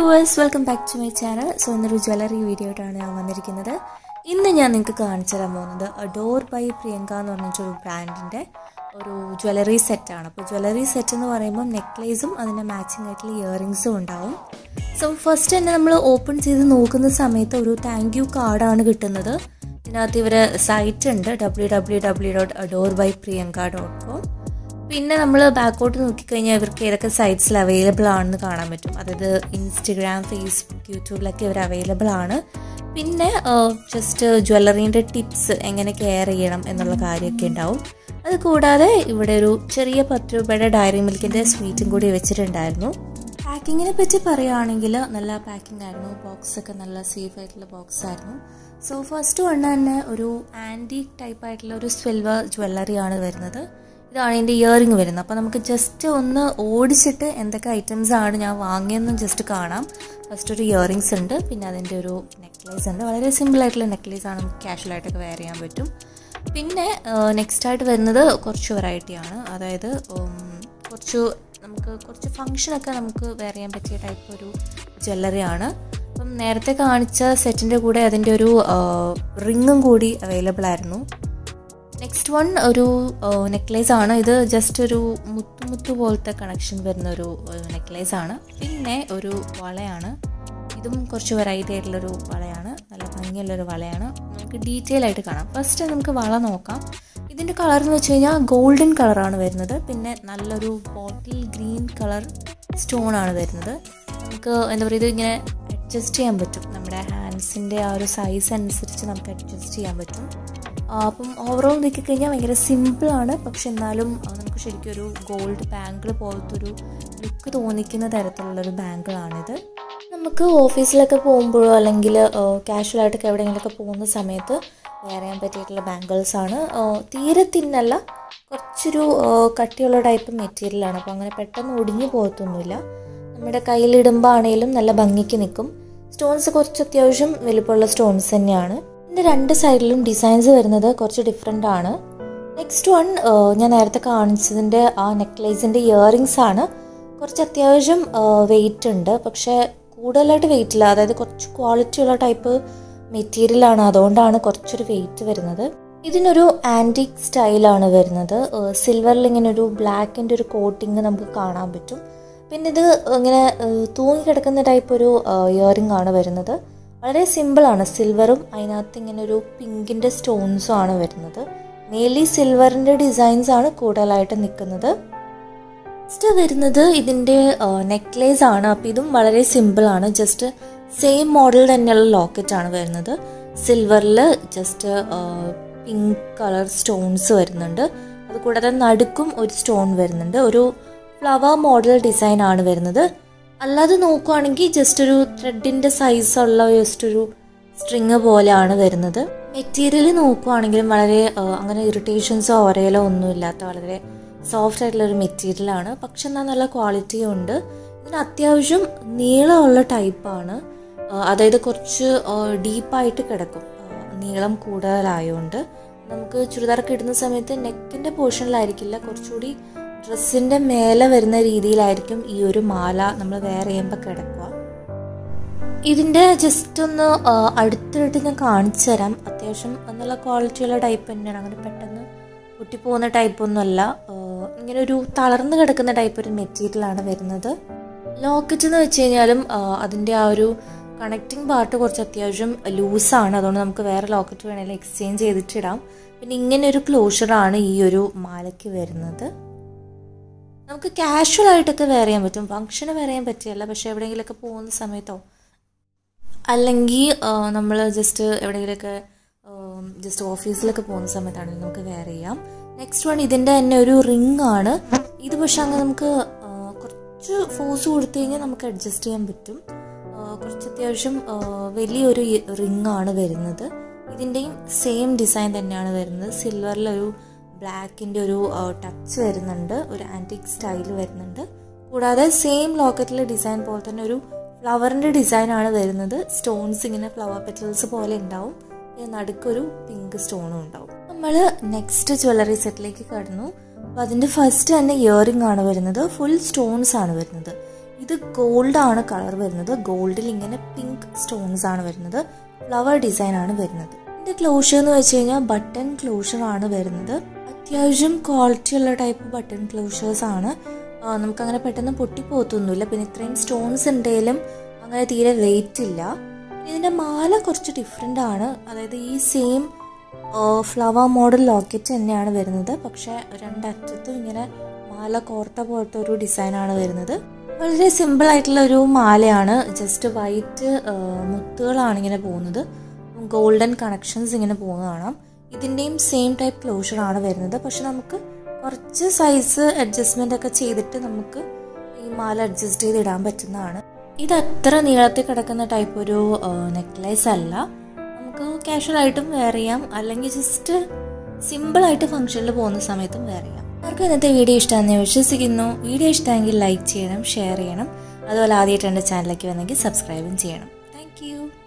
viewers welcome back to my channel so ഇന്നൊരു jewellery video ആയിട്ടാണ് ഞാൻ വന്നിരിക്കുന്നത് ഇന്ന് ഞാൻ നിങ്ങൾക്ക് കാണിച്ചു തരാൻ പോകുന്നത് അഡോർ ബൈ പ്രിയങ്ക എന്ന് പറഞ്ഞിട്ടൊരു ബ്രാൻഡിൻ്റെ ഒരു ജ്വല്ലറി സെറ്റാണ് അപ്പോൾ ജ്വല്ലറി സെറ്റ് എന്ന് പറയുമ്പോൾ നെക്ലേസും അതിൻ്റെ മാച്ചിങ് ആയിട്ടുള്ള ഇയറിങ്സും ഉണ്ടാവും സോ ഫസ്റ്റ് തന്നെ നമ്മൾ ഓപ്പൺ ചെയ്ത് നോക്കുന്ന സമയത്ത് ഒരു താങ്ക് യു കാർഡാണ് കിട്ടുന്നത് ഇതിനകത്ത് ഇവർ സൈറ്റ് ഉണ്ട് W W W dot adore by Priyanka dot com പിന്നെ നമ്മൾ ബാക്കോട്ട് നോക്കിക്കഴിഞ്ഞാൽ ഇവർക്ക് ഏതൊക്കെ സൈറ്റ്സിൽ അവൈലബിൾ ആണെന്ന് കാണാൻ പറ്റും അതായത് ഇൻസ്റ്റഗ്രാം ഫേസ്ബുക്ക് യൂട്യൂബിലൊക്കെ ഇവർ അവൈലബിൾ ആണ് പിന്നെ ജസ്റ്റ് ജ്വല്ലറീൻ്റെ ടിപ്സ് എങ്ങനെ കെയർ ചെയ്യണം എന്നുള്ള കാര്യമൊക്കെ ഉണ്ടാവും അത് കൂടാതെ ഇവിടെ ഒരു ചെറിയ പത്ത് രൂപയുടെ ഡയറി മിൽക്കിൻ്റെ സ്വീറ്റും കൂടി വെച്ചിട്ടുണ്ടായിരുന്നു പാക്കിങ്ങിനെ പറ്റി പറയുകയാണെങ്കിൽ നല്ല പാക്കിംഗ് ആയിരുന്നു ബോക്സ് ഒക്കെ നല്ല സേഫ് ആയിട്ടുള്ള ബോക്സ് ആയിരുന്നു സോ ഫസ്റ്റ് വൺ തന്നെ ഒരു ആൻറ്റി ടൈപ്പ് ആയിട്ടുള്ള ഒരു സിൽവർ ജ്വല്ലറി ആണ് വരുന്നത് ഇതാണ് എൻ്റെ ഇയറിംഗ് വരുന്നത് അപ്പോൾ നമുക്ക് ജസ്റ്റ് ഒന്ന് ഓടിച്ചിട്ട് എന്തൊക്കെ ഐറ്റംസ് ആണ് ഞാൻ വാങ്ങിയെന്ന് ജസ്റ്റ് കാണാം ഫസ്റ്റ് ഒരു ഇയറിങ്സ് ഉണ്ട് പിന്നെ അതിൻ്റെ ഒരു നെക്ലേസ് ഉണ്ട് വളരെ സിമ്പിൾ ആയിട്ടുള്ള നെക്ലേസ് ആണ് നമുക്ക് കാഷ്വലായിട്ടൊക്കെ വെയർ ചെയ്യാൻ പറ്റും പിന്നെ നെക്സ്റ്റ് ആയിട്ട് വരുന്നത് കുറച്ച് വെറൈറ്റിയാണ് അതായത് കുറച്ച് നമുക്ക് കുറച്ച് ഫങ്ഷനൊക്കെ നമുക്ക് വെയർ ചെയ്യാൻ പറ്റിയ ടൈപ്പ് ഒരു ജ്വല്ലറിയാണ് അപ്പം നേരത്തെ കാണിച്ച സെറ്റിൻ്റെ കൂടെ അതിൻ്റെ ഒരു റിങ്ങും കൂടി അവൈലബിൾ ആയിരുന്നു നെക്സ്റ്റ് വൺ ഒരു നെക്ലേസ് ആണ് ഇത് ജസ്റ്റ് ഒരു മുത്തു മുത്തു പോലത്തെ കണക്ഷൻ വരുന്ന ഒരു നെക്ലേസ് ആണ് പിന്നെ ഒരു വളയാണ് ഇതും കുറച്ച് വെറൈറ്റി ആയിട്ടുള്ളൊരു വളയാണ് നല്ല ഭംഗിയുള്ളൊരു വളയാണ് നമുക്ക് ഡീറ്റെയിൽ ആയിട്ട് കാണാം ഫസ്റ്റ് നമുക്ക് വള നോക്കാം ഇതിൻ്റെ കളർ എന്ന് വെച്ച് കഴിഞ്ഞാൽ ഗോൾഡൻ കളറാണ് വരുന്നത് പിന്നെ നല്ലൊരു ബോട്ടിൽ ഗ്രീൻ കളർ സ്റ്റോൺ ആണ് വരുന്നത് നമുക്ക് എന്താ പറയുക ഇത് ഇങ്ങനെ അഡ്ജസ്റ്റ് ചെയ്യാൻ പറ്റും നമ്മുടെ ഹാൻഡ്സിൻ്റെ ആ ഒരു സൈസ് അനുസരിച്ച് നമുക്ക് അഡ്ജസ്റ്റ് ചെയ്യാൻ പറ്റും അപ്പം ഓവറോൾ നോക്കിക്കഴിഞ്ഞാൽ ഭയങ്കര സിമ്പിളാണ് പക്ഷെ എന്നാലും നമുക്ക് ശരിക്കും ഒരു ഗോൾഡ് ബാങ്കിൾ പോലത്തെ ഒരു ലുക്ക് തോന്നിക്കുന്ന തരത്തിലുള്ളൊരു ബാങ്കിളാണിത് നമുക്ക് ഓഫീസിലൊക്കെ പോകുമ്പോഴോ അല്ലെങ്കിൽ കാഷ്വലായിട്ടൊക്കെ എവിടെയെങ്കിലുമൊക്കെ പോകുന്ന സമയത്ത് വെയർ ചെയ്യാൻ പറ്റിയിട്ടുള്ള ബാങ്കിൾസ് ആണ് തീരെ തിന്നല്ല കുറച്ചൊരു കട്ടിയുള്ള ടൈപ്പ് മെറ്റീരിയലാണ് അപ്പോൾ അങ്ങനെ പെട്ടെന്ന് ഒടിഞ്ഞു പോകത്തൊന്നുമില്ല നമ്മുടെ കയ്യിലിടുമ്പോൾ ആണെങ്കിലും നല്ല ഭംഗിക്ക് നിൽക്കും സ്റ്റോൺസ് കുറച്ച് അത്യാവശ്യം വലുപ്പമുള്ള സ്റ്റോൺസ് തന്നെയാണ് ഇതിൻ്റെ രണ്ട് സൈഡിലും ഡിസൈൻസ് വരുന്നത് കുറച്ച് ഡിഫറെൻ്റ് ആണ് നെക്സ്റ്റ് വൺ ഞാൻ നേരത്തെ കാണിച്ചതിൻ്റെ ആ നെക്ലേസിൻ്റെ ഇയറിങ്സ് ആണ് കുറച്ച് അത്യാവശ്യം വെയിറ്റ് ഉണ്ട് പക്ഷേ കൂടുതലായിട്ട് വെയിറ്റ് ഇല്ല അതായത് കുറച്ച് ക്വാളിറ്റി ഉള്ള ടൈപ്പ് മെറ്റീരിയലാണ് അതുകൊണ്ടാണ് കുറച്ചൊരു വെയിറ്റ് വരുന്നത് ഇതിനൊരു ആൻറ്റിക് സ്റ്റൈലാണ് വരുന്നത് സിൽവറിൽ ഇങ്ങനെ ഒരു ബ്ലാക്കിൻ്റെ ഒരു കോട്ടിങ് നമുക്ക് കാണാൻ പറ്റും പിന്നെ ഇത് ഇങ്ങനെ തൂങ്ങിക്കിടക്കുന്ന ടൈപ്പ് ഒരു ഇയറിംഗ് ആണ് വരുന്നത് വളരെ സിമ്പിളാണ് സിൽവറും അതിനകത്ത് ഇങ്ങനെ ഒരു പിങ്കിൻ്റെ സ്റ്റോൺസും ആണ് വരുന്നത് മെയിൻലി സിൽവറിൻ്റെ ഡിസൈൻസ് ആണ് കൂടുതലായിട്ട് നിൽക്കുന്നത് നെക്സ്റ്റ് വരുന്നത് ഇതിൻ്റെ നെക്ലേസ് ആണ് അപ്പോൾ ഇതും വളരെ സിമ്പിളാണ് ജസ്റ്റ് സെയിം മോഡൽ തന്നെയുള്ള ലോക്കറ്റ് ആണ് വരുന്നത് സിൽവറിൽ ജസ്റ്റ് പിങ്ക് കളർ സ്റ്റോൺസ് വരുന്നുണ്ട് അതുകൂടാതെ നടുക്കും ഒരു സ്റ്റോൺ വരുന്നുണ്ട് ഒരു ഫ്ലവർ മോഡൽ ഡിസൈൻ ആണ് വരുന്നത് അല്ലാതെ നോക്കുവാണെങ്കിൽ ജസ്റ്റ് ഒരു ത്രെഡിൻ്റെ സൈസുള്ള ജസ്റ്റ് ഒരു സ്ട്രിങ് പോലെയാണ് വരുന്നത് മെറ്റീരിയൽ നോക്കുവാണെങ്കിലും വളരെ അങ്ങനെ ഇറിറ്റേഷൻസോ ഒരയിലോ ഒന്നും ഇല്ലാത്ത വളരെ സോഫ്റ്റ് ആയിട്ടുള്ള ഒരു മെറ്റീരിയലാണ് പക്ഷെ എന്നാൽ നല്ല ക്വാളിറ്റിയും ഉണ്ട് ഇതിന് അത്യാവശ്യം നീളമുള്ള ടൈപ്പാണ് അതായത് കുറച്ച് ഡീപ്പായിട്ട് കിടക്കും നീളം കൂടുതലായതുകൊണ്ട് നമുക്ക് ചുരിദാറൊക്കെ ഇടുന്ന സമയത്ത് നെക്കിൻ്റെ പോർഷനിലായിരിക്കില്ല കുറച്ചുകൂടി ഡ്രസ്സിൻ്റെ മേലെ വരുന്ന രീതിയിലായിരിക്കും ഈ ഒരു മാല നമ്മൾ വേറെ ചെയ്യുമ്പോൾ കിടക്കുക ഇതിൻ്റെ ജസ്റ്റ് ഒന്ന് അടുത്തിട്ട് ഞാൻ കാണിച്ചു തരാം അത്യാവശ്യം നല്ല ക്വാളിറ്റിയുള്ള ടൈപ്പ് തന്നെയാണ് അങ്ങനെ പെട്ടെന്ന് പൊട്ടിപ്പോകുന്ന ടൈപ്പൊന്നുമല്ല ഇങ്ങനെ ഒരു തളർന്ന് കിടക്കുന്ന ടൈപ്പ് ഒരു മെറ്റീരിയലാണ് വരുന്നത് ലോക്കറ്റ് എന്ന് വെച്ച് കഴിഞ്ഞാലും അതിൻ്റെ ആ ഒരു കണക്റ്റിംഗ് പാർട്ട് കുറച്ച് അത്യാവശ്യം ലൂസാണ് അതുകൊണ്ട് നമുക്ക് വേറെ ലോക്കറ്റ് വേണമെങ്കിൽ എക്സ്ചേഞ്ച് ചെയ്തിട്ടിടാം പിന്നെ ഇങ്ങനെ ഒരു ക്ലോഷറാണ് ഈ ഒരു മാലയ്ക്ക് വരുന്നത് നമുക്ക് കാഷ്വൽ ആയിട്ടൊക്കെ വെയർ ചെയ്യാൻ പറ്റും ഫംഗ്ഷന് വെയർ ചെയ്യാൻ പറ്റിയല്ല പക്ഷെ എവിടെയെങ്കിലുമൊക്കെ പോകുന്ന സമയത്തോ അല്ലെങ്കിൽ നമ്മൾ ജസ്റ്റ് എവിടെയെങ്കിലുമൊക്കെ ജസ്റ്റ് ഓഫീസിലൊക്കെ പോകുന്ന സമയത്താണെങ്കിൽ നമുക്ക് വെയർ ചെയ്യാം നെക്സ്റ്റ് വൺ ഇതിൻ്റെ തന്നെ ഒരു റിംഗ് ആണ് ഇത് പക്ഷെ അങ്ങ് നമുക്ക് കുറച്ച് ഫോഴ്സ് കൊടുത്തു കഴിഞ്ഞാൽ നമുക്ക് അഡ്ജസ്റ്റ് ചെയ്യാൻ പറ്റും കുറച്ച് അത്യാവശ്യം വലിയൊരു റിംഗ് ആണ് വരുന്നത് ഇതിൻ്റെയും സെയിം ഡിസൈൻ തന്നെയാണ് വരുന്നത് സിൽവറിലൊരു ബ്ലാക്കിൻ്റെ ഒരു ടച്ച് വരുന്നുണ്ട് ഒരു ആൻറ്റിക് സ്റ്റൈൽ വരുന്നുണ്ട് കൂടാതെ സെയിം ലോക്കറ്റിലെ ഡിസൈൻ പോലെ തന്നെ ഒരു ഫ്ലവറിൻ്റെ ഡിസൈനാണ് വരുന്നത് സ്റ്റോൺസ് ഇങ്ങനെ ഫ്ലവർ പെറ്റൽസ് പോലെ ഉണ്ടാവും നടുക്കൊരു പിങ്ക് സ്റ്റോണും ഉണ്ടാവും നമ്മൾ നെക്സ്റ്റ് ജ്വല്ലറി സെറ്റിലേക്ക് കടന്നു അപ്പോൾ അതിൻ്റെ ഫസ്റ്റ് തന്നെ ഇയറിംഗ് ആണ് വരുന്നത് ഫുൾ സ്റ്റോൺസ് ആണ് വരുന്നത് ഇത് ഗോൾഡ് ആണ് കളർ വരുന്നത് ഗോൾഡിൽ ഇങ്ങനെ പിങ്ക് സ്റ്റോൺസ് ആണ് വരുന്നത് ഫ്ലവർ ഡിസൈൻ ആണ് വരുന്നത് ഇതിന്റെ ക്ലോഷർ എന്ന് വെച്ച് കഴിഞ്ഞാൽ ബട്ടൺ ക്ലോഷർ ആണ് വരുന്നത് അത്യാവശ്യം ക്വാളിറ്റി ഉള്ള ടൈപ്പ് ബട്ടൺ ക്ലോഷേഴ്സ് ആണ് ആ, നമുക്കങ്ങനെ പെട്ടെന്ന് പൊട്ടിപ്പോത്തൊന്നുമില്ല പിന്നെ ഇത്രയും സ്റ്റോൺസ് ഉണ്ടെങ്കിലും അങ്ങനെ തീരെ വെയിറ്റ് ഇല്ല പിന്നെ ഇതിന്റെ മാല കുറച്ച് ഡിഫറെൻ്റ് ആണ് അതായത് ഈ സെയിം ഫ്ലവർ മോഡൽ ലോക്കറ്റ് തന്നെയാണ് വരുന്നത് പക്ഷെ രണ്ടറ്റത്തും ഇങ്ങനെ മാല കോർത്ത പോലത്തെ ഒരു ഡിസൈനാണ് വരുന്നത് വളരെ സിമ്പിൾ ആയിട്ടുള്ള ഒരു മാലയാണ് ജസ്റ്റ് വൈറ്റ് മുത്തുകളാണ് ഇങ്ങനെ പോകുന്നത് ഗോൾഡൻ കണക്ഷൻസ് ഇങ്ങനെ പോകുന്നത് കാണാം ഇതിൻ്റെയും സെയിം ടൈപ്പ് ക്ലോഷർ ആണ് വരുന്നത് പക്ഷെ നമുക്ക് കുറച്ച് സൈസ് അഡ്ജസ്റ്റ്മെൻ്റ് ഒക്കെ ചെയ്തിട്ട് നമുക്ക് ഈ മാല അഡ്ജസ്റ്റ് ചെയ്ത് ഇടാൻ പറ്റുന്നതാണ് ഇത് അത്ര നീളത്തിൽ കിടക്കുന്ന ടൈപ്പ് ഒരു നെക്ലേസ് അല്ല നമുക്ക് കാഷ്വൽ ആയിട്ടും വെയർ ചെയ്യാം അല്ലെങ്കിൽ ജസ്റ്റ് സിമ്പിൾ ആയിട്ട് ഫംഗ്ഷനിൽ പോകുന്ന സമയത്തും വെയർ ചെയ്യാം അവർക്ക് ഇന്നത്തെ വീഡിയോ ഇഷ്ടമാണെന്ന് ഞാൻ വിശ്വസിക്കുന്നു വീഡിയോ ഇഷ്ടമെങ്കിൽ ലൈക്ക് ചെയ്യണം ഷെയർ ചെയ്യണം അതുപോലെ ആദ്യമായിട്ട് എൻ്റെ ചാനലിലേക്ക് വന്നെങ്കിൽ സബ്സ്ക്രൈബും ചെയ്യണം താങ്ക്